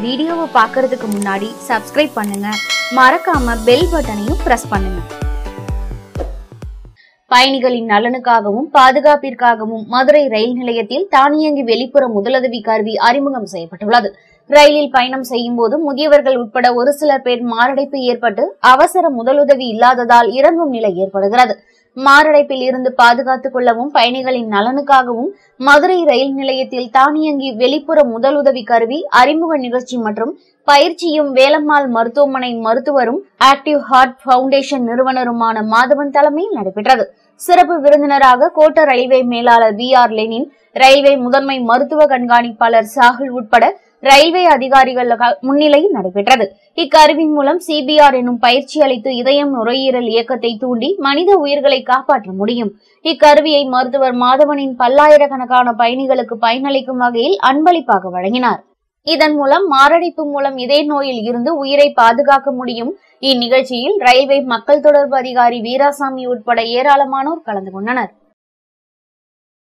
வீடியோவை பார்க்கறதுக்கு முன்னாடி சப்ஸ்கிரைப் பண்ணுங்க மறக்காம பெல் பட்டனையும் பிரஸ் பண்ணுங்க பயணிகளின் நலனுக்காகவும் பாதுகாப்பிற்காகவும் மதுரை ரயில் நிலையத்தில் தானியங்கி வெளிப்புற முதலுதவி கருவி அறிமுகம் செய்யப்பட்டுள்ளது ரயிலில் பயணம் செய்யும் போது முதியவர்கள் உட்பட ஒரு சிலர் பேர் மாரடைப்பு ஏற்பட்டு அவசர முதலுதவி இல்லாததால் இறங்கும் நிலை ஏற்படுகிறது மாரடைப்பில் இருந்து பாதுகாத்துக் கொள்ளவும் பயணிகளின் நலனுக்காகவும் மதுரை ரயில் நிலையத்தில் தானியங்கி வெளிப்புற முதலுதவி கருவி அறிமுக நிகழ்ச்சி மற்றும் பயிற்சியும் வேலம்மாள் மருத்துவமனை மருத்துவரும் ஆக்டிவ் ஹார்ட் பவுண்டேஷன் நிறுவனருமான மாதவன் தலைமையில் நடைபெற்றது சிறப்பு விருந்தினராக கோட்ட ரயில்வே மேலாளர் வி ஆர் லெனின் ரயில்வே முதன்மை மருத்துவ கண்காணிப்பாளர் சாகுல் உட்பட ரயில்வே அதிகாரிகள் முன்னிலையில் நடைபெற்றது இக்கருவின் மூலம் சிபிஆர் எனும் பயிற்சி அளித்து இதயம் நுரையீரல் இயக்கத்தை தூண்டி மனித உயிர்களை காப்பாற்ற முடியும் இக்கருவியை மருத்துவர் மாதவனின் பல்லாயிரக்கணக்கான பயணிகளுக்கு பயனளிக்கும் வகையில் அன்பளிப்பாக வழங்கினார் இதன் மூலம் மாரடைப்பு மூலம் இதய நோயில் இருந்து உயிரை பாதுகாக்க முடியும் இந்நிகழ்ச்சியில் ரயில்வே மக்கள் தொடர்பு அதிகாரி வீராசாமி உட்பட ஏராளமானோர் கலந்து கொண்டனர்